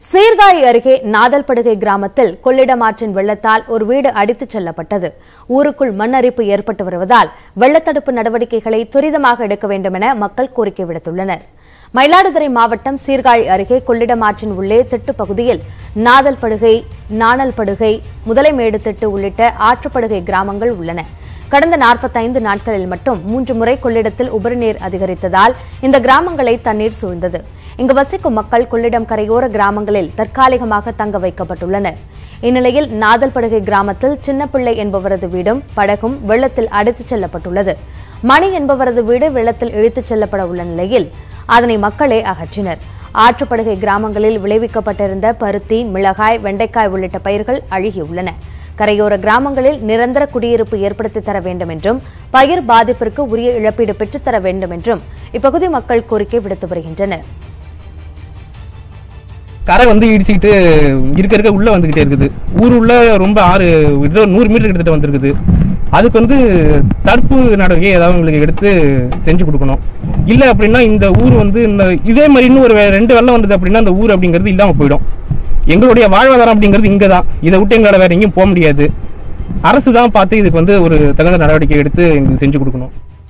சீர்காழி அருகே நாதல்படுகை கிராமத்தில் கொள்ளிடம் ஆற்றின் வெள்ளத்தால் ஒரு வீடு அடித்துச் செல்லப்பட்டது ஊருக்குள் மண் அரிப்பு ஏற்பட்டு வருவதால் வெள்ளத்தடுப்பு நடவடிக்கைகளை துரிதமாக எடுக்க வேண்டும் என மக்கள் கோரிக்கை விடுத்துள்ளனர் மயிலாடுதுறை மாவட்டம் சீர்காழி அருகே கொள்ளிடம் ஆற்றின் உள்ளே திட்டு பகுதியில் நாதல்படுகை நாணல்படுகை முதலைமேடு திட்டு உள்ளிட்ட ஆற்றுப்படுகை கிராமங்கள் உள்ளன கடந்த 45 நாட்களில் மட்டும் மூன்று முறை கொள்ளிடத்தில் உபரிநீர் அதிகரித்ததால் இந்த கிராமங்களை தண்ணீர் சூழ்ந்தது இங்கு வசிக்கும் மக்கள் கொள்ளிடம் கரையோர கிராமங்களில் தற்காலிகமாக தங்க வைக்கப்பட்டுள்ளனர் இந்நிலையில் நாதல்படுகை கிராமத்தில் சின்னப்பிள்ளை என்பவரது வீடும் படகும் வெள்ளத்தில் அடித்துச் செல்லப்பட்டுள்ளது மணி என்பவரது வீடு வெள்ளத்தில் இழுத்துச் செல்லப்பட உள்ள நிலையில் அதனை மக்களே அகற்றினர் ஆற்றுப்படுகை கிராமங்களில் விளைவிக்கப்பட்டிருந்த பருத்தி மிளகாய் வெண்டைக்காய் உள்ளிட்ட பயிர்கள் அழுகியுள்ளன கரையோர கிராமங்களில் நிரந்தர குடியிருப்பு ஏற்படுத்தி தர வேண்டும் என்றும் பயிர் பாதிப்பிற்கு உரிய இழப்பீடு பெற்றுத் தர வேண்டும் என்றும் இப்பகுதி மக்கள் கோரிக்கை விடுத்து வருகின்றனர் கரை வந்து இடிச்சுக்கிட்டு இருக்க இருக்க உள்ள வந்துகிட்டே இருக்குது ஊர் உள்ள ரொம்ப ஆறு கிட்ட நூறு மீட்டர் கிட்டத்தட்ட வந்திருக்குது அதுக்கு வந்து தடுப்பு நடவடிக்கை ஏதாவது உங்களுக்கு எடுத்து செஞ்சு கொடுக்கணும் இல்லை அப்படின்னா இந்த ஊர் வந்து இந்த இதே மாதிரி இன்னும் ஒரு வே- ரெண்டு வெள்ளம் வந்தது அப்படின்னா அந்த ஊர் அப்படிங்கிறது இல்லாமல் போயிடும் எங்களுடைய வாழ்வாதாரம் அப்படிங்கிறது இங்கே தான் இதை விட்டு எங்களால் வேற எங்கேயும் போக முடியாது அரசு தான் பார்த்து இதுக்கு வந்து ஒரு தகுந்த நடவடிக்கை எடுத்து எங்களுக்கு செஞ்சு கொடுக்கணும்